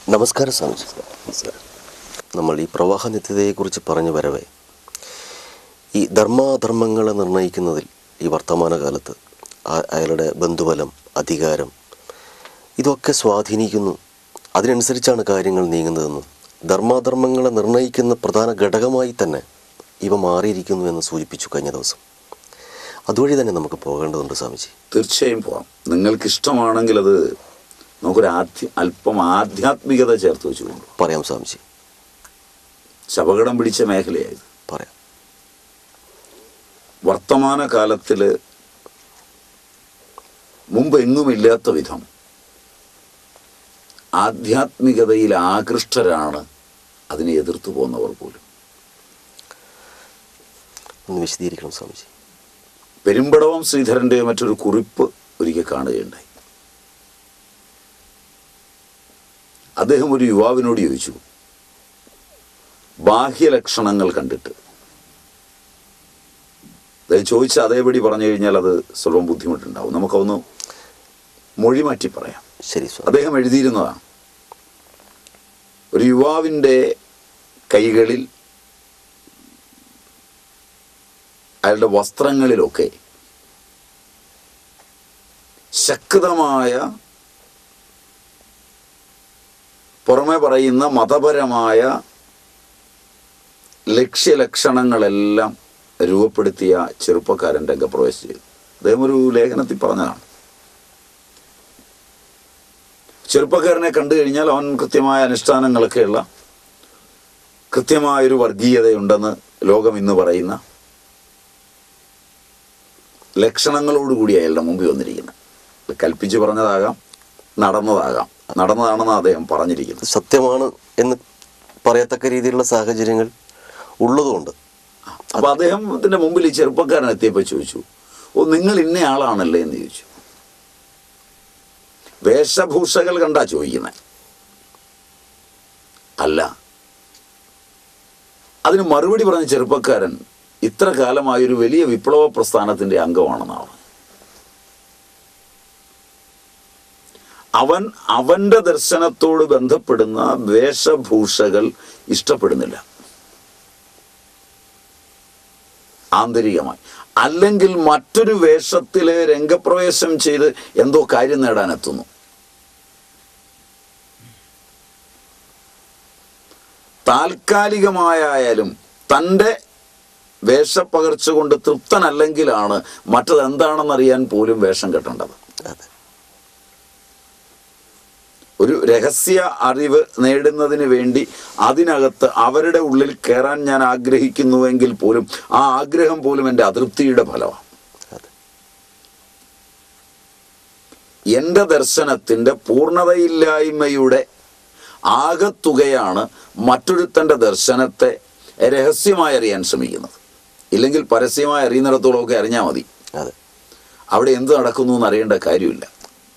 നമസ്കാരം സ്വാമിജി നമ്മൾ ഈ പ്രവാഹ നിത്യതയെക്കുറിച്ച് പറഞ്ഞു വരവേ ഈ ധർമാധർമ്മങ്ങളെ നിർണ്ണയിക്കുന്നതിൽ ഈ വർത്തമാനകാലത്ത് ആ- അയാളുടെ ബന്ധുബലം അധികാരം ഇതൊക്കെ സ്വാധീനിക്കുന്നു അതിനനുസരിച്ചാണ് കാര്യങ്ങൾ നീങ്ങുന്നതെന്നും ധർമാധർമ്മങ്ങളെ നിർണ്ണയിക്കുന്ന പ്രധാന ഘടകമായി തന്നെ ഇവ മാറിയിരിക്കുന്നു എന്ന് സൂചിപ്പിച്ചു കഴിഞ്ഞ ദിവസം അതുവഴി തന്നെ നമുക്ക് പോകേണ്ടതുണ്ട് സ്വാമിജി തീർച്ചയായും പോവാം നിങ്ങൾക്ക് ഇഷ്ടമാണെങ്കിൽ അത് നമുക്കൊരു ആധ്യ അല്പം ആധ്യാത്മികത ചേർത്ത് വെച്ചുകൊണ്ടു പറയാം സ്വാമിജി ശപകടം പിടിച്ച മേഖലയായത് പറയാം വർത്തമാന കാലത്തിൽ മുമ്പ് എങ്ങുമില്ലാത്ത വിധം ആധ്യാത്മികതയിൽ ആകൃഷ്ടരാണ് അതിനെ എതിർത്തു പോകുന്നവർ പോലും ഒന്ന് വിശദീകരിക്കണം സ്വാമിജി പെരുമ്പടവം ശ്രീധരൻ്റെ മറ്റൊരു കുറിപ്പ് ഒരിക്കൽ കാണുകയുണ്ടായി അദ്ദേഹം ഒരു യുവാവിനോട് ചോദിച്ചു ബാഹ്യലക്ഷണങ്ങൾ കണ്ടിട്ട് അദ്ദേഹം ചോദിച്ച അതേപടി പറഞ്ഞു കഴിഞ്ഞാൽ അത് സ്വല്പം ബുദ്ധിമുട്ടുണ്ടാവും നമുക്കൊന്ന് മൊഴി മാറ്റി പറയാം ശരി സ്വാമി അദ്ദേഹം എഴുതിയിരുന്നതാണ് ഒരു യുവാവിൻ്റെ കൈകളിൽ അയാളുടെ വസ്ത്രങ്ങളിലൊക്കെ ശക്തമായ പുറമെ പറയുന്ന മതപരമായ ലക്ഷ്യലക്ഷണങ്ങളെല്ലാം രൂപപ്പെടുത്തിയ ചെറുപ്പക്കാരൻ രംഗപ്രവേശം ചെയ്തു അദ്ദേഹം ഒരു ലേഖനത്തിൽ പറഞ്ഞതാണ് ചെറുപ്പക്കാരനെ കണ്ടു കഴിഞ്ഞാൽ അവൻ കൃത്യമായ അനുഷ്ഠാനങ്ങളൊക്കെയുള്ള കൃത്യമായൊരു വർഗീയതയുണ്ടെന്ന് ലോകം ഇന്ന് പറയുന്ന ലക്ഷണങ്ങളോടുകൂടി അയാളുടെ മുമ്പിൽ വന്നിരിക്കുന്നത് ഇത് കൽപ്പിച്ച് പറഞ്ഞതാകാം നടന്നതാകാം നടന്നതാണെന്ന് അദ്ദേഹം പറഞ്ഞിരിക്കുന്നത് സത്യമാണ് എന്ന് പറയത്തക്ക രീതിയിലുള്ള സാഹചര്യങ്ങൾ ഉള്ളതുകൊണ്ട് അപ്പൊ അദ്ദേഹത്തിന്റെ മുമ്പിൽ ഈ ചെറുപ്പക്കാരൻ എത്തിയപ്പോൾ ചോദിച്ചു ഓ നിങ്ങൾ ഇന്ന ആളാണല്ലേ എന്ന് ചോദിച്ചു വേഷഭൂഷകൾ കണ്ടാ ചോദിക്കുന്നത് അല്ല അതിന് മറുപടി പറഞ്ഞ ചെറുപ്പക്കാരൻ ഇത്ര കാലമായ ഒരു വലിയ വിപ്ലവ പ്രസ്ഥാനത്തിന്റെ അംഗമാണെന്നാണ് പറഞ്ഞത്. അവൻ അവന്റെ ദർശനത്തോട് ബന്ധപ്പെടുന്ന വേഷഭൂഷകൾ ഇഷ്ടപ്പെടുന്നില്ല ആന്തരികമായി അല്ലെങ്കിൽ മറ്റൊരു വേഷത്തില് രംഗപ്രവേശം ചെയ്ത് എന്തോ കാര്യം നേടാൻ എത്തുന്നു താൽക്കാലികമായാലും തൻ്റെ വേഷപ്പകർച്ച കൊണ്ട് തൃപ്തനല്ലെങ്കിലാണ് മറ്റത് എന്താണെന്നറിയാൻ പോലും വേഷം കെട്ടേണ്ടത് അതെ ഒരു രഹസ്യ അറിവ് നേടുന്നതിന് വേണ്ടി അതിനകത്ത് അവരുടെ ഉള്ളിൽ കയറാൻ ഞാൻ ആഗ്രഹിക്കുന്നുവെങ്കിൽ പോലും ആ ആഗ്രഹം പോലും എൻ്റെ അതൃപ്തിയുടെ ഫലമാണ് അതെ എൻ്റെ ദർശനത്തിൻ്റെ പൂർണ്ണതയില്ലായ്മയുടെ ആകത്തുകയാണ് മറ്റൊരുത്തൻ്റെ ദർശനത്തെ രഹസ്യമായി അറിയാൻ ശ്രമിക്കുന്നത് ഇല്ലെങ്കിൽ പരസ്യമായി അറിയുന്നിടത്തോളമൊക്കെ അറിഞ്ഞാൽ മതി അതെ അവിടെ എന്ത് നടക്കുന്നു എന്ന് അറിയേണ്ട കാര്യമില്ല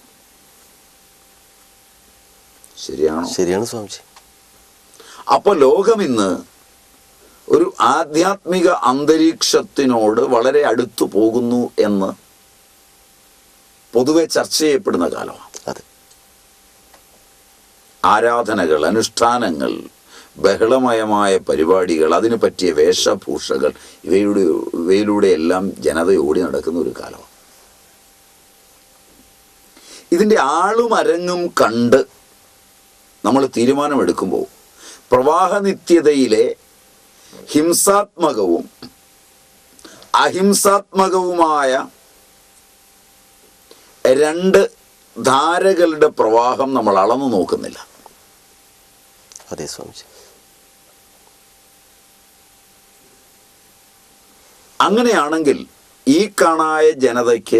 ശരിയാണോ ശരിയാണ് സ്വാമിജി അപ്പൊ ലോകം ഇന്ന് ഒരു ആധ്യാത്മിക അന്തരീക്ഷത്തിനോട് വളരെ അടുത്തു പോകുന്നു എന്ന് പൊതുവെ ചർച്ച ചെയ്യപ്പെടുന്ന കാലമാണ് അതെ ആരാധനകൾ അനുഷ്ഠാനങ്ങൾ ബഹളമയമായ പരിപാടികൾ അതിന് പറ്റിയ വേഷഭൂഷകൾ ഇവയുടെ ഇവയിലൂടെ എല്ലാം ജനത ഓടി നടക്കുന്ന ഒരു കാലമാണ് ഇതിൻ്റെ ആളും അരങ്ങും കണ്ട് നമ്മൾ തീരുമാനമെടുക്കുമ്പോൾ പ്രവാഹനിത്യതയിലെ ഹിംസാത്മകവും അഹിംസാത്മകവുമായ രണ്ട് ധാരകളുടെ പ്രവാഹം നമ്മൾ അളന്നു നോക്കുന്നില്ല അതെ സ്വാമിജി അങ്ങനെയാണെങ്കിൽ ഈ കാണായ ജനതയ്ക്ക്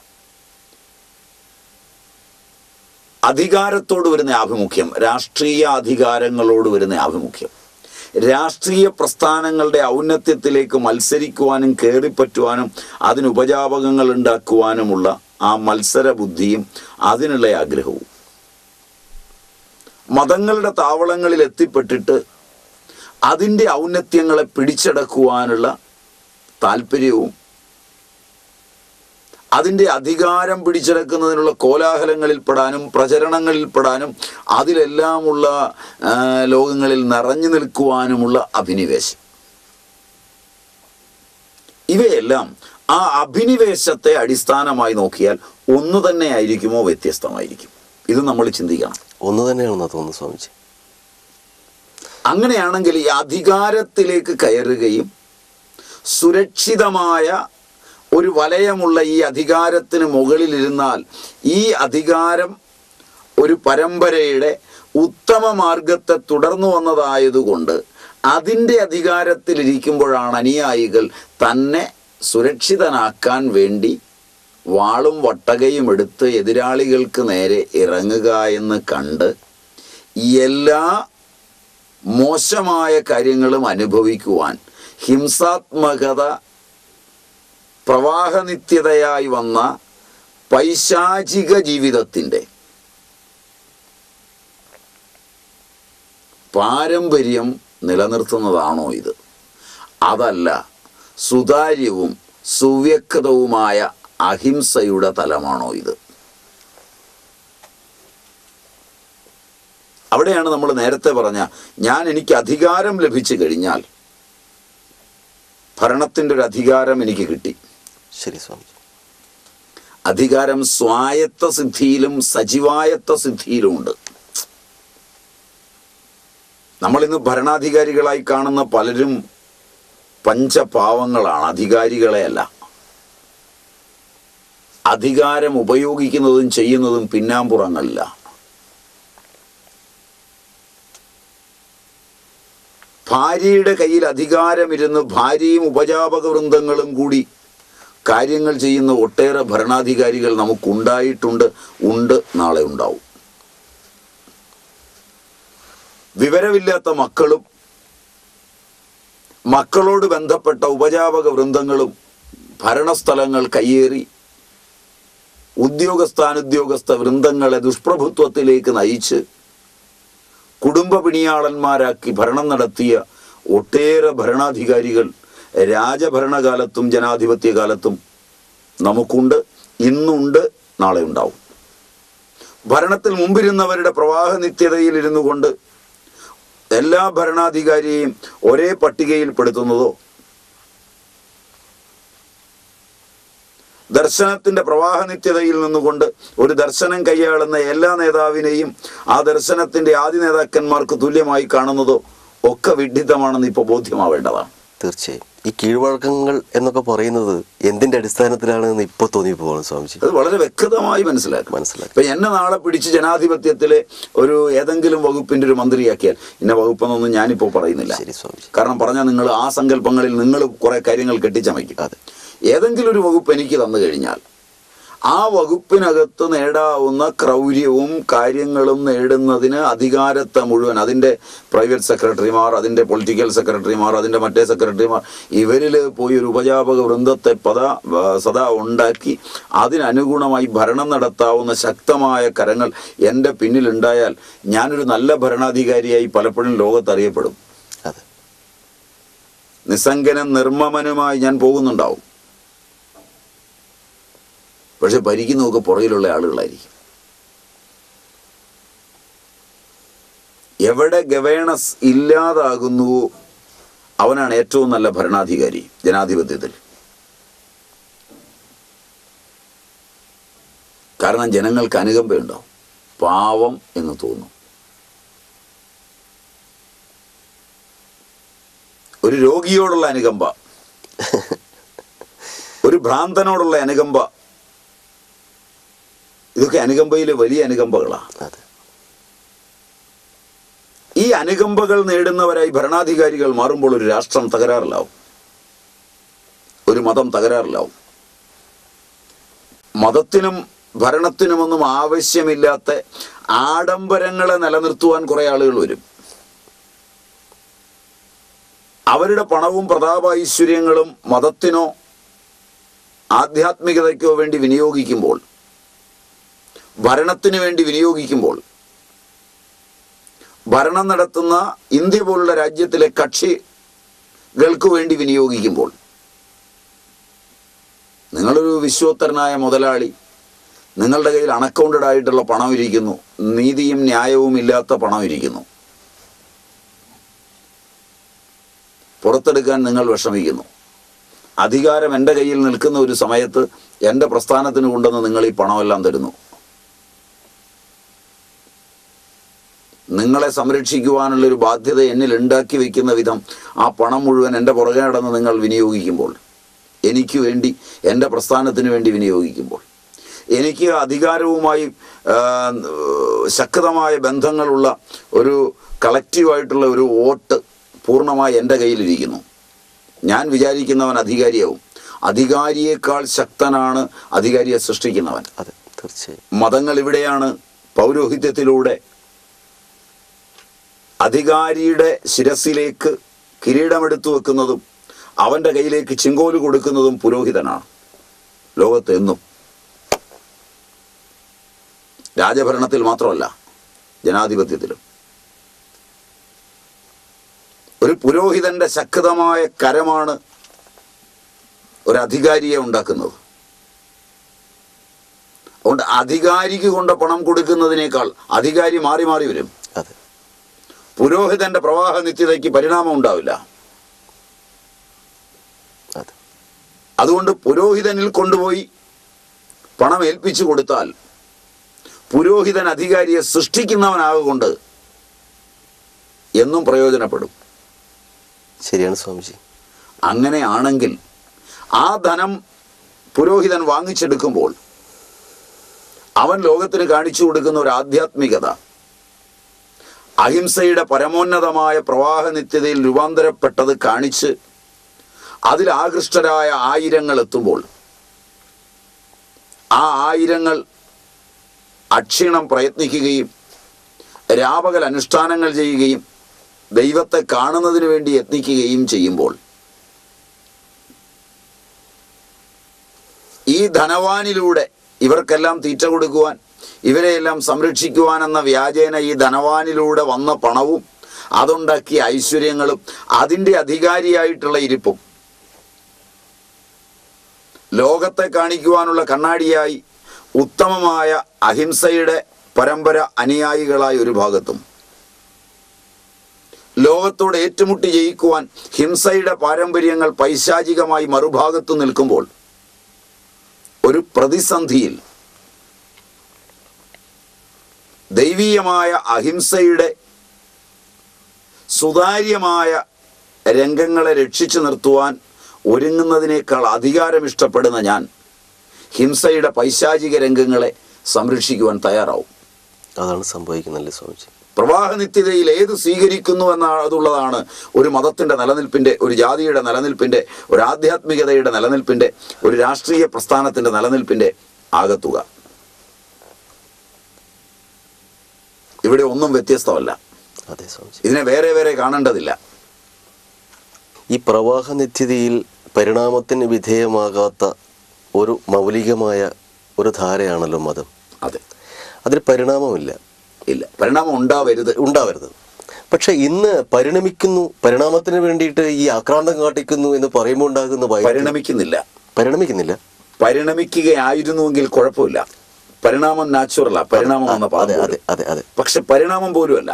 അധികാരത്തോട് വരുന്ന ആഭിമുഖ്യം രാഷ്ട്രീയ അധികാരങ്ങളോട് വരുന്ന ആഭിമുഖ്യം രാഷ്ട്രീയ പ്രസ്ഥാനങ്ങളുടെ ഔന്നത്യത്തിലേക്ക് മത്സരിക്കുവാനും കയറിപ്പറ്റുവാനും അതിന് ഉപജാപകങ്ങൾ ഉണ്ടാക്കുവാനുമുള്ള ആ മത്സര ബുദ്ധിയും അതിനുള്ള ആഗ്രഹവും മതങ്ങളുടെ താവളങ്ങളിൽ എത്തിപ്പെട്ടിട്ട് അതിൻ്റെ ഔന്നത്യങ്ങളെ പിടിച്ചടക്കുവാനുള്ള താല്പര്യവും അതിൻ്റെ അധികാരം പിടിച്ചെടുക്കുന്നതിനുള്ള കോലാഹലങ്ങളിൽ പെടാനും പ്രചരണങ്ങളിൽ പെടാനും അതിലെല്ലാമുള്ള ആ, ലോകങ്ങളിൽ നിറഞ്ഞു നിൽക്കുവാനുമുള്ള അഭിനിവേശം ഇവയെല്ലാം ആ അഭിനിവേശത്തെ അടിസ്ഥാനമായി നോക്കിയാൽ ഒന്ന് തന്നെ ആയിരിക്കുമോ വ്യത്യസ്തമായിരിക്കും ഇത് നമ്മൾ ചിന്തിക്കണം ഒന്ന് തന്നെയാണെന്നാ തോന്നുന്നു സ്വാമിജി അങ്ങനെയാണെങ്കിൽ ഈ അധികാരത്തിലേക്ക് കയറുകയും സുരക്ഷിതമായ ഒരു വലയമുള്ള ഈ അധികാരത്തിന് മുകളിലിരുന്നാൽ ഈ അധികാരം ഒരു പരമ്പരയുടെ ഉത്തമ മാർഗത്തെ തുടർന്നു വന്നതായതുകൊണ്ട് അതിൻ്റെ അധികാരത്തിലിരിക്കുമ്പോഴാണ് അനുയായികൾ തന്നെ സുരക്ഷിതനാക്കാൻ വേണ്ടി വാളും വട്ടകയും എടുത്ത് എതിരാളികൾക്ക് നേരെ ഇറങ്ങുക എന്ന് കണ്ട് എല്ലാ മോശമായ കാര്യങ്ങളും അനുഭവിക്കുവാൻ ഹിംസാത്മകത പ്രവാഹനിത്യതയായി വന്ന പൈശാചിക ജീവിതത്തിൻ്റെ പാരമ്പര്യം നിലനിർത്തുന്നതാണോ ഇത് അതല്ല സുതാര്യവും സുവ്യക്തവുമായ അഹിംസയുടെ തലമാണോ ഇത് അവിടെയാണ് നമ്മൾ നേരത്തെ പറഞ്ഞ ഞാൻ എനിക്ക് അധികാരം ലഭിച്ചു കഴിഞ്ഞാൽ ഭരണത്തിൻ്റെ ഒരു അധികാരം എനിക്ക് കിട്ടി ശരി സ്വാമിജി അധികാരം സ്വായത്ത സിദ്ധിയിലും സജീവായത്ത സിദ്ധിയിലും ഉണ്ട് നമ്മളിന്ന് ഭരണാധികാരികളായി കാണുന്ന പലരും പഞ്ചപാവങ്ങളാണ് അധികാരികളെയല്ല അധികാരം ഉപയോഗിക്കുന്നതും ചെയ്യുന്നതും പിന്നാമ്പുറങ്ങളില്ല ഭാര്യയുടെ കയ്യിൽ അധികാരമിരുന്ന് ഭാര്യയും ഉപജാപക വൃന്ദങ്ങളും കൂടി കാര്യങ്ങൾ ചെയ്യുന്ന ഒട്ടേറെ ഭരണാധികാരികൾ നമുക്കുണ്ടായിട്ടുണ്ട് ഉണ്ട് നാളെ ഉണ്ടാവും വിവരമില്ലാത്ത മക്കളും മക്കളോട് ബന്ധപ്പെട്ട ഉപജാപക വൃന്ദങ്ങളും ഭരണസ്ഥലങ്ങൾ കയ്യേറി ഉദ്യോഗസ്ഥാനുദ്യോഗസ്ഥ വൃന്ദങ്ങളെ ദുഷ്പ്രഭുത്വത്തിലേക്ക് നയിച്ച് കുടുംബ പിണിയാളന്മാരാക്കി ഭരണം നടത്തിയ ഒട്ടേറെ ഭരണാധികാരികൾ രാജഭരണകാലത്തും ജനാധിപത്യ കാലത്തും നമുക്കുണ്ട് ഇന്നുണ്ട് നാളെ ഉണ്ടാവും ഭരണത്തിൽ മുമ്പിരുന്നവരുടെ പ്രവാഹ നിത്യതയിൽ ഇരുന്നു കൊണ്ട് എല്ലാ ഭരണാധികാരിയെയും ഒരേ പട്ടികയിൽ പെടുത്തുന്നതോ ദർശനത്തിന്റെ പ്രവാഹ നിത്യതയിൽ നിന്നുകൊണ്ട് ഒരു ദർശനം കൈയാളുന്ന എല്ലാ നേതാവിനെയും ആ ദർശനത്തിന്റെ ആദ്യ നേതാക്കന്മാർക്ക് തുല്യമായി കാണുന്നതോ ഒക്കെ വിഡ്ഢിത്തമാണെന്ന് ഇപ്പോൾ ബോധ്യമാവേണ്ടതാണ് തീർച്ചയായും ഈ കീഴ്വഴക്കങ്ങൾ എന്നൊക്കെ പറയുന്നത് എന്തിന്റെ അടിസ്ഥാനത്തിലാണ് എന്ന് ഇപ്പൊ തോന്നിപ്പോവാണ് സ്വാമിജി അത് വളരെ വ്യക്തമായി മനസ്സിലാക്കും മനസ്സിലാക്കി ഇപ്പൊ എന്നെ നാളെ പിടിച്ച് ജനാധിപത്യത്തിലെ ഒരു ഏതെങ്കിലും വകുപ്പിന്റെ ഒരു മന്ത്രിയാക്കിയാൽ ഇന്ന വകുപ്പെന്നൊന്നും ഞാനിപ്പോൾ പറയുന്നില്ല ശരി സ്വാമിജി കാരണം പറഞ്ഞാൽ നിങ്ങൾ ആ സങ്കല്പങ്ങളിൽ നിങ്ങൾ കുറെ കാര്യങ്ങൾ കെട്ടിച്ചമയ്ക്കും അതെ ഏതെങ്കിലും ഒരു വകുപ്പ് എനിക്ക് തന്നു കഴിഞ്ഞാൽ ആ വകുപ്പിനകത്ത് നേടാവുന്ന ക്രൗര്യവും കാര്യങ്ങളും നേടുന്നതിന് അധികാരത്തെ മുഴുവൻ അതിൻ്റെ പ്രൈവറ്റ് സെക്രട്ടറിമാർ അതിൻ്റെ പൊളിറ്റിക്കൽ സെക്രട്ടറിമാർ അതിൻ്റെ മറ്റേ സെക്രട്ടറിമാർ ഇവരിൽ പോയി ഒരു ഉപജാപക വൃന്ദത്തെ പദ സദാ ഉണ്ടാക്കി അതിനനുഗുണമായി ഭരണം നടത്താവുന്ന ശക്തമായ കരങ്ങൾ എൻ്റെ പിന്നിലുണ്ടായാൽ ഞാനൊരു നല്ല ഭരണാധികാരിയായി പലപ്പോഴും ലോകത്ത് അറിയപ്പെടും അതെ നിസ്സംഗനും നിർമ്മമനുമായി ഞാൻ പോകുന്നുണ്ടാവും പക്ഷെ ഭരിക്കുന്നതൊക്കെ പുറകിലുള്ള ആളുകളായിരിക്കും എവിടെ ഗവേണസ് ഇല്ലാതാകുന്നുവോ അവനാണ് ഏറ്റവും നല്ല ഭരണാധികാരി ജനാധിപത്യത്തിൽ കാരണം ജനങ്ങൾക്ക് അനുകമ്പയുണ്ടാവും പാവം എന്ന് തോന്നും ഒരു രോഗിയോടുള്ള അനുകമ്പ ഒരു ഭ്രാന്തനോടുള്ള അനുകമ്പ ഇതൊക്കെ അനുകമ്പയിലെ വലിയ അനുകമ്പകളാണ് അതെ ഈ അനുകമ്പകൾ നേടുന്നവരായി ഭരണാധികാരികൾ മാറുമ്പോൾ ഒരു രാഷ്ട്രം തകരാറിലാവും ഒരു മതം തകരാറിലാവും മതത്തിനും ഭരണത്തിനുമൊന്നും ആവശ്യമില്ലാത്ത ആഡംബരങ്ങളെ നിലനിർത്തുവാൻ കുറെ ആളുകൾ വരും അവരുടെ പണവും പ്രതാപ ഐശ്വര്യങ്ങളും മതത്തിനോ ആധ്യാത്മികതയ്ക്കോ വേണ്ടി വിനിയോഗിക്കുമ്പോൾ ഭരണത്തിന് വേണ്ടി വിനിയോഗിക്കുമ്പോൾ ഭരണം നടത്തുന്ന ഇന്ത്യ പോലുള്ള രാജ്യത്തിലെ കക്ഷികൾക്ക് വേണ്ടി വിനിയോഗിക്കുമ്പോൾ നിങ്ങളൊരു വിശ്വോത്തരനായ മുതലാളി നിങ്ങളുടെ കയ്യിൽ അണക്കൗണ്ടഡ് ആയിട്ടുള്ള പണം ഇരിക്കുന്നു നീതിയും ന്യായവും ഇല്ലാത്ത പണം ഇരിക്കുന്നു പുറത്തെടുക്കാൻ നിങ്ങൾ വിഷമിക്കുന്നു അധികാരം എൻ്റെ കയ്യിൽ നിൽക്കുന്ന ഒരു സമയത്ത് എൻ്റെ പ്രസ്ഥാനത്തിന് കൊണ്ടുവന്ന് നിങ്ങൾ ഈ പണമെല്ലാം തരുന്നു നിങ്ങളെ സംരക്ഷിക്കുവാനുള്ള ഒരു ബാധ്യത എന്നിൽ ഉണ്ടാക്കി വെക്കുന്ന വിധം ആ പണം മുഴുവൻ എൻ്റെ പുറകെ നടന്ന് നിങ്ങൾ വിനിയോഗിക്കുമ്പോൾ എനിക്ക് വേണ്ടി എൻ്റെ പ്രസ്ഥാനത്തിന് വേണ്ടി വിനിയോഗിക്കുമ്പോൾ എനിക്ക് അധികാരവുമായി ആ, ശക്തമായ ബന്ധങ്ങളുള്ള ഒരു കളക്റ്റീവായിട്ടുള്ള ഒരു വോട്ട് പൂർണ്ണമായി എൻ്റെ കയ്യിലിരിക്കുന്നു ഞാൻ വിചാരിക്കുന്നവൻ അധികാരിയാവും അധികാരിയേക്കാൾ ശക്തനാണ് അധികാരിയെ സൃഷ്ടിക്കുന്നവൻ അതെ തീർച്ചയായും മതങ്ങൾ ഇവിടെയാണ് പൗരോഹിത്യത്തിലൂടെ അധികാരിയുടെ ശിരസിലേക്ക് കിരീടമെടുത്തു വെക്കുന്നതും അവൻ്റെ കയ്യിലേക്ക് ചിങ്കോല് കൊടുക്കുന്നതും പുരോഹിതനാണ് ലോകത്ത് എന്നും രാജഭരണത്തിൽ മാത്രമല്ല ജനാധിപത്യത്തിലും ഒരു പുരോഹിതന്റെ ശക്തമായ കരമാണ് ഒരു അധികാരിയെ ഉണ്ടാക്കുന്നത് അതുകൊണ്ട് അധികാരിക്ക് കൊണ്ട് പണം കൊടുക്കുന്നതിനേക്കാൾ അധികാരി മാറി മാറി വരും അതെ പുരോഹിതന്റെ പ്രവാഹ നിത്യതയ്ക്ക് പരിണാമം ഉണ്ടാവില്ല അതെ അതുകൊണ്ട് പുരോഹിതനിൽ കൊണ്ടുപോയി പണം ഏൽപ്പിച്ചു കൊടുത്താൽ പുരോഹിതൻ അധികാരിയെ സൃഷ്ടിക്കുന്നവനാകൊണ്ട് എന്നും പ്രയോജനപ്പെടും ശരിയാണ് സ്വാമിജി അങ്ങനെയാണെങ്കിൽ ആ ധനം പുരോഹിതൻ വാങ്ങിച്ചെടുക്കുമ്പോൾ അവൻ ലോകത്തിന് കാണിച്ചു കൊടുക്കുന്ന ഒരു ആധ്യാത്മികത അഹിംസയുടെ പരമോന്നതമായ പ്രവാഹ നിത്യതയിൽ രൂപാന്തരപ്പെട്ടത് കാണിച്ച് അതിൽ ആകൃഷ്ടരായ ആയിരങ്ങൾ എത്തുമ്പോൾ ആ ആയിരങ്ങൾ അക്ഷീണം പ്രയത്നിക്കുകയും രാപകൽ അനുഷ്ഠാനങ്ങൾ ചെയ്യുകയും ദൈവത്തെ കാണുന്നതിന് വേണ്ടി യത്നിക്കുകയും ചെയ്യുമ്പോൾ ഈ ധനവാനിലൂടെ ഇവർക്കെല്ലാം തീറ്റ കൊടുക്കുവാൻ ഇവരെയെല്ലാം സംരക്ഷിക്കുവാൻ എന്ന വ്യാജേന ഈ ധനവാനിലൂടെ വന്ന പണവും അതുണ്ടാക്കിയ ഐശ്വര്യങ്ങളും അതിൻ്റെ അധികാരിയായിട്ടുള്ള ഇരിപ്പും ലോകത്തെ കാണിക്കുവാനുള്ള കണ്ണാടിയായി ഉത്തമമായ അഹിംസയുടെ പരമ്പര അനുയായികളായ ഒരു ഭാഗത്തും ലോകത്തോട് ഏറ്റുമുട്ടി ജയിക്കുവാൻ ഹിംസയുടെ പാരമ്പര്യങ്ങൾ പൈശാചികമായി മറുഭാഗത്തു നിൽക്കുമ്പോൾ ഒരു പ്രതിസന്ധിയിൽ ദൈവീയമായ അഹിംസയുടെ സുതാര്യമായ രംഗങ്ങളെ രക്ഷിച്ചു നിർത്തുവാൻ ഒരുങ്ങുന്നതിനേക്കാൾ അധികാരം ഇഷ്ടപ്പെടുന്ന ഞാൻ ഹിംസയുടെ പൈശാചിക രംഗങ്ങളെ സംരക്ഷിക്കുവാൻ തയ്യാറാവും അതാണ് സംഭവിക്കുന്നല്ലേ സ്വാമിജി പ്രവാഹ നിത്യതയിൽ ഏത് സ്വീകരിക്കുന്നു എന്നതുള്ളതാണ് ഒരു മതത്തിന്റെ നിലനിൽപ്പിന്റെ ഒരു ജാതിയുടെ നിലനിൽപ്പിന്റെ ഒരു ആധ്യാത്മികതയുടെ നിലനിൽപ്പിന്റെ ഒരു രാഷ്ട്രീയ പ്രസ്ഥാനത്തിന്റെ നിലനിൽപ്പിന്റെ ആകത്തുക ഇവിടെ ഒന്നും വ്യത്യസ്തമല്ല അതെ സ്വാമിജി ഇതിനെ വേറെ വേറെ കാണേണ്ടതില്ല ഈ പ്രവാഹ നിത്യതയിൽ പരിണാമത്തിന് വിധേയമാകാത്ത ഒരു മൗലികമായ ഒരു ധാരയാണല്ലോ മതം അതെ അതിൽ പരിണാമമില്ല ഇല്ല പരിണാമം ഉണ്ടാവരുത് ഉണ്ടാവരുത് പക്ഷെ ഇന്ന് പരിണമിക്കുന്നു പരിണാമത്തിന് വേണ്ടിയിട്ട് ഈ ആക്രാന്തം കാട്ടിക്കുന്നു എന്ന് പറയുമ്പോൾ ഉണ്ടാകുന്ന വൈദ്യുതി പരിണമിക്കുന്നില്ല പരിണമിക്കുന്നില്ല പരിണമിക്കുകയായിരുന്നുവെങ്കിൽ കുഴപ്പമില്ല പരിണാമം നാച്ചുറലാ പരിണാമം എന്ന അതെ പദം അതെ പോലും. അതെ അതെ പക്ഷെ പരിണാമം പോലുമല്ല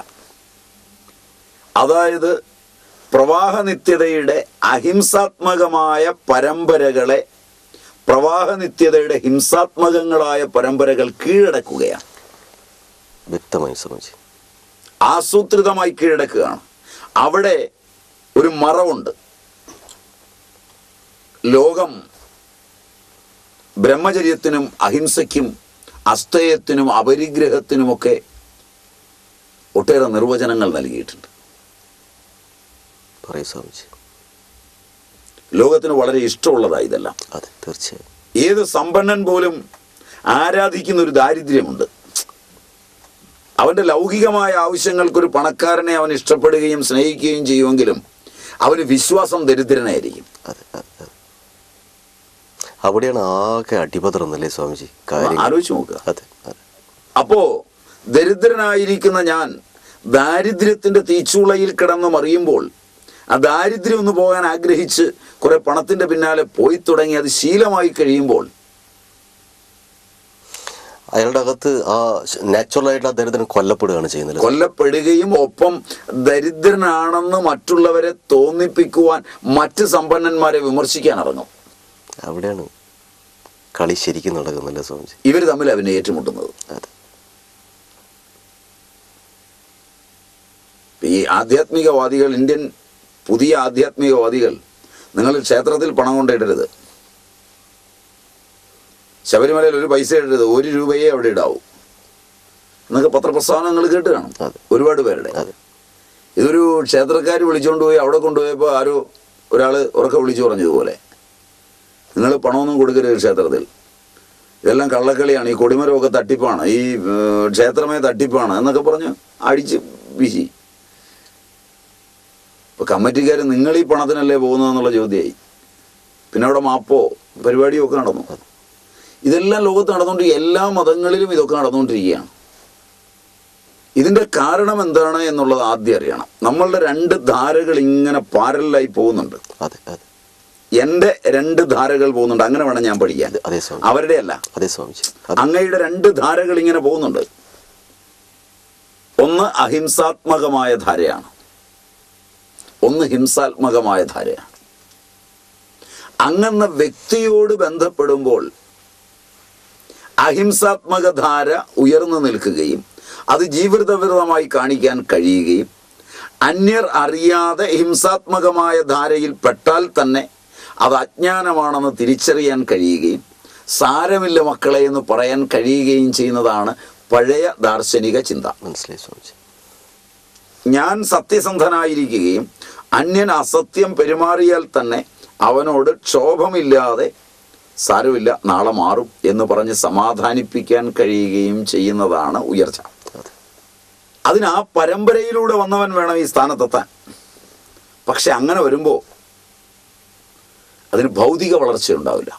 അതായത് പ്രവാഹ നിത്യതയുടെ അഹിംസാത്മകമായ പരമ്പരകളെ പ്രവാഹ നിത്യതയുടെ ഹിംസാത്മകങ്ങളായ പരമ്പരകൾ കീഴടക്കുകയാണ് വ്യക്തമായി സ്വാമിജി ആസൂത്രിതമായി കീഴടക്കുകയാണ് അവിടെ ഒരു മറവുണ്ട് ലോകം ബ്രഹ്മചര്യത്തിനും അഹിംസയ്ക്കും അസ്തയത്തിനും അപരിഗ്രഹത്തിനുമൊക്കെ ഒട്ടേറെ നിർവചനങ്ങൾ നൽകിയിട്ടുണ്ട് പറയൂ സ്വാമിജി ലോകത്തിന് വളരെ ഇഷ്ടമുള്ളതായി ഇതെല്ലാം അതെ തീർച്ചയായും ഏത് സമ്പന്നൻ പോലും ആരാധിക്കുന്ന ഒരു ദാരിദ്ര്യമുണ്ട് അവന്റെ ലൗകികമായ ആവശ്യങ്ങൾക്കൊരു പണക്കാരനെ അവൻ ഇഷ്ടപ്പെടുകയും സ്നേഹിക്കുകയും ചെയ്യുമെങ്കിലും അവന് വിശ്വാസം ദരിദ്രനായിരിക്കും അതെ അതെ അതെ അവിടെയാണ് ആകെ അടിപതറുന്നല്ലേ സ്വാമിജി കാര്യം ആലോചിച്ച് നോക്കുക അതെ അതെ അപ്പോ ദരിദ്രനായിരിക്കുന്ന ഞാൻ ദാരിദ്ര്യത്തിന്റെ തീച്ചൂളയിൽ കിടന്ന് മറിയുമ്പോൾ ആ ദാരിദ്ര്യം ഒന്ന് പോകാൻ ആഗ്രഹിച്ച് കുറെ പണത്തിന്റെ പിന്നാലെ പോയി തുടങ്ങി അത് ശീലമായി കഴിയുമ്പോൾ അയാളുടെ അകത്ത് ആ നാച്ചുറൽ ആയിട്ട് ആ ദരിദ്രൻ കൊല്ലപ്പെടുകയാണ് ചെയ്യുന്നത് കൊല്ലപ്പെടുകയും ഒപ്പം ദരിദ്രനാണെന്ന് മറ്റുള്ളവരെ തോന്നിപ്പിക്കുവാൻ മറ്റ് സമ്പന്നന്മാരെ വിമർശിക്കാൻ ഇറങ്ങും അവിടെയാണ് കളി ശരിക്കും നടക്കുന്നില്ല സ്വാമിജി ഇവർ തമ്മിൽ അവനെ ഏറ്റുമുട്ടുന്നത് അതെ ഈ ആധ്യാത്മികവാദികൾ ഇന്ത്യൻ പുതിയ ആധ്യാത്മികവാദികൾ നിങ്ങൾ ക്ഷേത്രത്തിൽ പണം കൊണ്ടിടരുത് ശബരിമലയിൽ ഒരു പൈസ ഇടരുത് ഒരു രൂപയെ അവിടെ ഇടാവൂ എന്നൊക്കെ പത്രപ്രസ്ഥാനങ്ങൾ കേട്ട് കാണും അതെ. ഒരുപാട് പേരുടെ അതെ ഇതൊരു ക്ഷേത്രക്കാർ വിളിച്ചുകൊണ്ട് പോയി അവിടെ കൊണ്ടുപോയപ്പോൾ ആരോ ഒരാൾ ഉറക്കെ വിളിച്ചു പറഞ്ഞതുപോലെ നിങ്ങൾ പണമൊന്നും കൊടുക്കരുത് ക്ഷേത്രത്തിൽ ഇതെല്ലാം കള്ളക്കളിയാണ് ഈ കൊടിമരമൊക്കെ തട്ടിപ്പാണ് ഈ ഏർ, ക്ഷേത്രമേ തട്ടിപ്പാണ് എന്നൊക്കെ പറഞ്ഞ് അടിച്ച് വീശി ഇപ്പൊ കമ്മിറ്റിക്കാർ നിങ്ങൾ ഈ പണത്തിനല്ലേ പോകുന്നതെന്നുള്ള ചോദ്യമായി പിന്നെ അവിടെ മാപ്പോ പരിപാടിയോ ഒക്കെ നടന്നു ഇതെല്ലാം ലോകത്ത് നടന്നുകൊണ്ട് എല്ലാ മതങ്ങളിലും ഇതൊക്കെ നടന്നുകൊണ്ടിരിക്കുകയാണ് ഇതിന്റെ കാരണം എന്താണ് എന്നുള്ളത് ആദ്യം അറിയണം നമ്മളുടെ രണ്ട് ധാരകൾ ഇങ്ങനെ പാരലായി പോകുന്നുണ്ട് അതെ അതെ എന്റെ രണ്ട് ധാരകൾ പോകുന്നുണ്ട് അങ്ങനെ വേണം ഞാൻ പഠിക്കാൻ അതെ, അതെ സ്വാമി അവരുടെ അല്ല അതെ സ്വാമിജി അതെ അങ്ങയുടെ രണ്ട് ധാരകൾ ഇങ്ങനെ പോകുന്നുണ്ട് ഒന്ന് അഹിംസാത്മകമായ ധാരയാണ് ഒന്ന് ഹിംസാത്മകമായ ധാരയാണ് അങ്ങനെ വ്യക്തിയോട് ബന്ധപ്പെടുമ്പോൾ അഹിംസാത്മക ധാര ഉയർന്നു നിൽക്കുകയും അത് ജീവിതവിരതമായി കാണിക്കാൻ കഴിയുകയും അന്യർ അറിയാതെ ഹിംസാത്മകമായ ധാരയിൽ പെട്ടാൽ തന്നെ അത് അജ്ഞാനമാണെന്ന് തിരിച്ചറിയാൻ കഴിയുകയും സാരമില്ല മക്കളെ എന്ന് പറയാൻ കഴിയുകയും ചെയ്യുന്നതാണ് പഴയ ദാർശനിക ചിന്ത മനസ്സിലായി സ്വാമിജി ഞാൻ സത്യസന്ധനായിരിക്കുകയും അന്യൻ അസത്യം പെരുമാറിയാൽ തന്നെ അവനോട് ക്ഷോഭമില്ലാതെ സാരമില്ല നാളെ മാറും എന്ന് പറഞ്ഞ് സമാധാനിപ്പിക്കാൻ കഴിയുകയും ചെയ്യുന്നതാണ് ഉയർച്ച അതെ അതിന് ആ പരമ്പരയിലൂടെ വന്നവൻ വേണം ഈ സ്ഥാനത്തെത്താൻ പക്ഷെ അങ്ങനെ വരുമ്പോൾ അതിന് ഭൗതിക വളർച്ച ഉണ്ടാവില്ല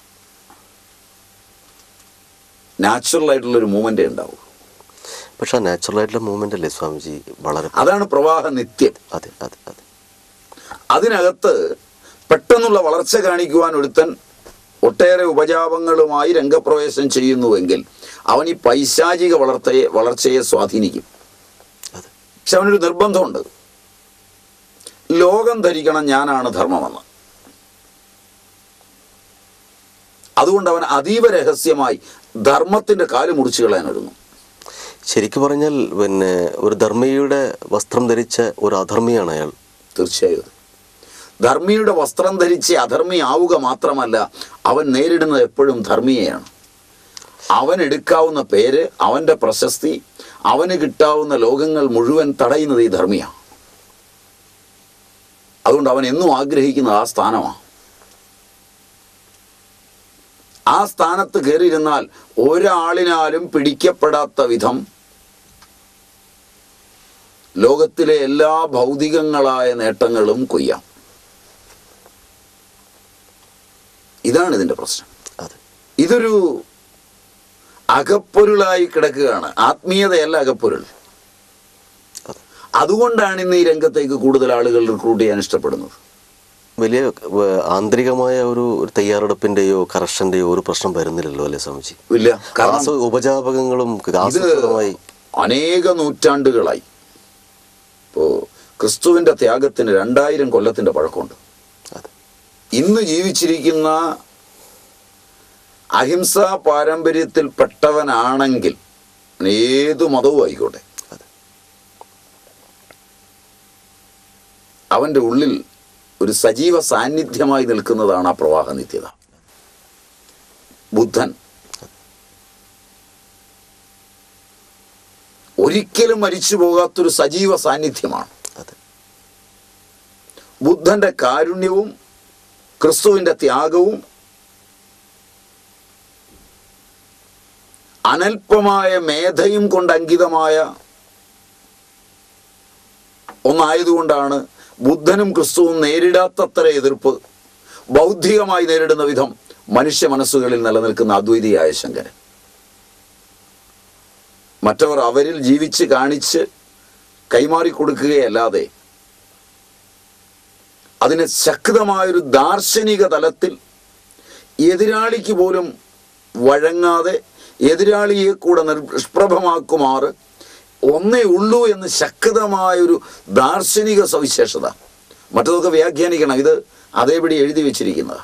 നാച്ചുറൽ ആയിട്ടുള്ളൊരു മൂവ്മെൻ്റ് ഉണ്ടാവും പക്ഷെ ആ നാച്ചുറൽ ആയിട്ടുള്ള മൂവ്മെന്റ് അല്ലേ സ്വാമിജി വളരെ അതാണ് പ്രവാഹ നിത്യം അതെ അതെ അതെ അതിനകത്ത് പെട്ടെന്നുള്ള വളർച്ച കാണിക്കുവാൻ ഒരുത്തൻ ഒട്ടേറെ ഉപജാപങ്ങളുമായി രംഗപ്രവേശം ചെയ്യുന്നുവെങ്കിൽ അവൻ ഈ പൈശാചിക വളർത്തയെ വളർച്ചയെ സ്വാധീനിക്കും അതെ പക്ഷെ അവനൊരു നിർബന്ധമുണ്ട് ലോകം ധരിക്കണം ഞാനാണ് ധർമ്മമെന്ന് അതുകൊണ്ട് അവൻ അതീവ രഹസ്യമായി ധർമ്മത്തിന്റെ കാല് മുറിച്ചു കളയാൻ ഒരുങ്ങും ശരിക്കു പറഞ്ഞാൽ പിന്നെ ഒരു ധർമ്മിയുടെ വസ്ത്രം ധരിച്ച ഒരു അധർമ്മിയാണ് അയാൾ തീർച്ചയായും ധർമ്മിയുടെ വസ്ത്രം ധരിച്ച് അധർമ്മി ആവുക മാത്രമല്ല അവൻ നേരിടുന്നത് എപ്പോഴും ധർമ്മിയെയാണ് അവൻ എടുക്കാവുന്ന പേര് അവന്റെ പ്രശസ്തി അവന് കിട്ടാവുന്ന ലോകങ്ങൾ മുഴുവൻ തടയുന്നത് ഈ ധർമ്മിയാണ് അതുകൊണ്ട് അവൻ എന്നും ആഗ്രഹിക്കുന്നത് ആ സ്ഥാനമാണ് ആ സ്ഥാനത്ത് കയറിയിരുന്നാൽ ഒരാളിനാലും പിടിക്കപ്പെടാത്ത വിധം ലോകത്തിലെ എല്ലാ ഭൗതികങ്ങളായ നേട്ടങ്ങളും കൊയ്യാം ഇതാണ് ഇതിന്റെ പ്രശ്നം അതെ ഇതൊരു അകപ്പൊരുളായി കിടക്കുകയാണ് ആത്മീയതയല്ല അകപ്പൊരുൾ അതെ അതുകൊണ്ടാണ് ഇന്ന് ഈ രംഗത്തേക്ക് കൂടുതൽ ആളുകൾ റിക്രൂട്ട് ചെയ്യാൻ ഇഷ്ടപ്പെടുന്നത് വലിയ ഏർ, ആന്തരികമായ ഒരു ഒരു തയ്യാറെടുപ്പിന്റെയോ കറക്ഷന്റെയോ ഒരു പ്രശ്നം വരുന്നില്ലല്ലോ അല്ലേ സ്വാമിജി ഇല്ല കാരണം ആസ- ഉപജാപകങ്ങളും ഇത് ആസൂത്രിതമായി അനേക നൂറ്റാണ്ടുകളായി ഇപ്പോ ക്രിസ്തുവിന്റെ ത്യാഗത്തിന് രണ്ടായിരം കൊല്ലത്തിന്റെ പഴക്കമുണ്ട് അതെ ഇന്ന് ജീവിച്ചിരിക്കുന്ന അഹിംസാ പാരമ്പര്യത്തിൽപ്പെട്ടവനാണെങ്കിൽ ഏതു മതവും ആയിക്കോട്ടെ അതെ അവന്റെ ഉള്ളിൽ ഒരു സജീവ സാന്നിധ്യമായി നിൽക്കുന്നതാണ് ആ പ്രവാഹ നിത്യത ബുദ്ധൻ ഒരിക്കലും മരിച്ചു പോകാത്തൊരു സജീവ സാന്നിധ്യമാണ് അതെ ബുദ്ധന്റെ കാരുണ്യവും ക്രിസ്തുവിന്റെ ത്യാഗവും അനൽപമായ മേധയും കൊണ്ട് അങ്കിതമായ ഒന്നായതുകൊണ്ടാണ് ബുദ്ധനും ക്രിസ്തുവും നേരിടാത്തത്ര എതിർപ്പ് ബൗദ്ധികമായി നേരിടുന്ന വിധം മനുഷ്യ മനസ്സുകളിൽ നിലനിൽക്കുന്ന അദ്വൈതിയായ ശങ്കരൻ മറ്റവർ അവരിൽ ജീവിച്ച് കാണിച്ച് കൈമാറി കൊടുക്കുകയല്ലാതെ അതിനെ ശക്തമായൊരു ദാർശനിക തലത്തിൽ എതിരാളിക്ക് പോലും വഴങ്ങാതെ എതിരാളിയെ കൂടെ നിഷ്പ്രഭമാക്കുമാറ് ഒന്നേ ഉള്ളൂ എന്ന് ശക്തമായൊരു ദാർശനിക സവിശേഷത മറ്റതൊക്കെ വ്യാഖ്യാനിക്കണം ഇത് അതേപടി എഴുതി വെച്ചിരിക്കുന്നത്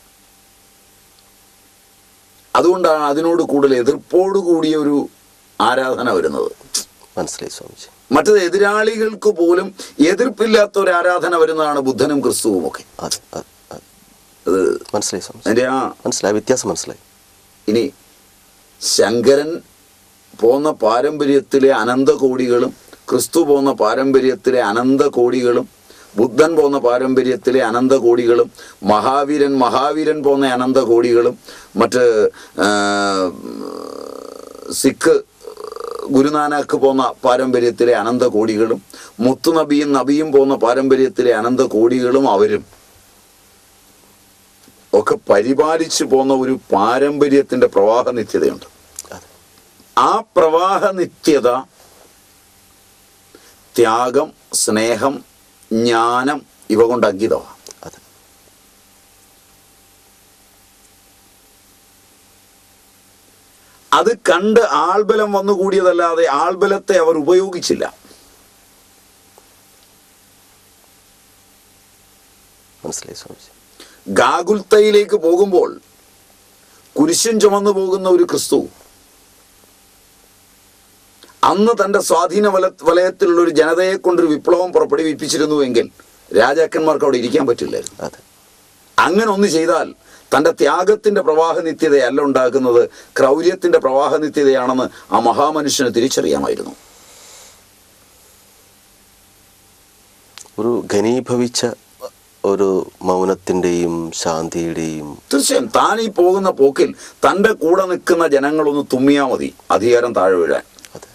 അതുകൊണ്ടാണ് അതിനോട് കൂടുതൽ എതിർപ്പോടു കൂടിയ ഒരു ആരാധന വരുന്നത് മനസ്സിലായി സ്വാമിജി മറ്റത് എതിരാളികൾക്ക് പോലും എതിർപ്പില്ലാത്ത ഒരു ആരാധന വരുന്നതാണ് ബുദ്ധനും ക്രിസ്തുവും ഒക്കെ അതെ അതെ അതെ. അത് മനസ്സിലായി സ്വാമിജി അതിൻ്റെ ആ മനസ്സിലായി വ്യത്യാസം മനസ്സിലായി ഇനി ശങ്കരൻ പോന്ന പാരമ്പര്യത്തിലെ അനന്തകോടികളും ക്രിസ്തു പോന്ന പാരമ്പര്യത്തിലെ അനന്തകോടികളും ബുദ്ധൻ പോന്ന പാരമ്പര്യത്തിലെ അനന്തകോടികളും മഹാവീരൻ മഹാവീരൻ പോന്ന അനന്തകോടികളും മറ്റ് ആ, സിഖ് ഗുരുനാനാക്ക് പോന്ന പാരമ്പര്യത്തിലെ അനന്തകോടികളും മുത്തുനബിയും നബിയും പോന്ന പാരമ്പര്യത്തിലെ അനന്തകോടികളും അവരും ഒക്കെ പരിപാലിച്ചു പോന്ന ഒരു പാരമ്പര്യത്തിന്റെ പ്രവാഹ നിത്യതയുണ്ട് അതെ ആ പ്രവാഹ നിത്യത ത്യാഗം സ്നേഹം ജ്ഞാനം ഇവ കൊണ്ട് അങ്കിതമാണ് അതെ അത് കണ്ട് ആൾബലം വന്നുകൂടിയതല്ലാതെ ആൾബലത്തെ അവർ ഉപയോഗിച്ചില്ല മനസ്സിലായി സ്വാമിജി ഗാഗുൽത്തയിലേക്ക് പോകുമ്പോൾ കുരിശൻ ചുമന്നു പോകുന്ന ഒരു ക്രിസ്തു അന്ന് തന്റെ സ്വാധീന വല വലയത്തിലുള്ള ഒരു ജനതയെ കൊണ്ടൊരു വിപ്ലവം പുറപ്പെടുവിപ്പിച്ചിരുന്നുവെങ്കിൽ രാജാക്കന്മാർക്ക് അവിടെ ഇരിക്കാൻ പറ്റില്ലായിരുന്നു അതെ അങ്ങനെ ഒന്ന് ചെയ്താൽ തൻ്റെ ത്യാഗത്തിന്റെ പ്രവാഹ നിത്യതയല്ല ഉണ്ടാക്കുന്നത് ക്രൗര്യത്തിന്റെ പ്രവാഹ നിത്യതയാണെന്ന് ആ മഹാമനുഷ്യന് തിരിച്ചറിയാമായിരുന്നു ഒരു ഘനീഭവിച്ച ഒരു മൗനത്തിൻ്റെയും ശാന്തിയുടെയും തീർച്ചയായും താൻ ഈ പോകുന്ന പോക്കിൽ തൻ്റെ കൂടെ നിൽക്കുന്ന ജനങ്ങളൊന്ന് തുമ്മിയാ മതി അധികാരം താഴെ വീഴാൻ അതെ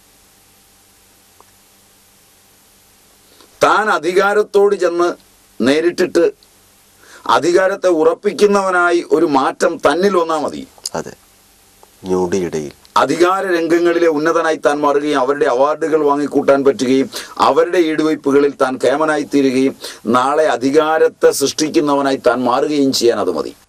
താൻ അധികാരത്തോട് ചെന്ന് നേരിട്ടിട്ട് അധികാരത്തെ ഉറപ്പിക്കുന്നവനായി ഒരു മാറ്റം തന്നിൽ വന്നാൽ മതി അതെ ഞൊടിയിടയിൽ അധികാര രംഗങ്ങളിലെ ഉന്നതനായി താൻ മാറുകയും അവരുടെ അവാർഡുകൾ വാങ്ങിക്കൂട്ടാൻ പറ്റുകയും അവരുടെ ഈടുവയ്പ്പുകളിൽ താൻ കേമനായി തീരുകയും നാളെ അധികാരത്തെ സൃഷ്ടിക്കുന്നവനായി താൻ മാറുകയും ചെയ്യാൻ അത് മതി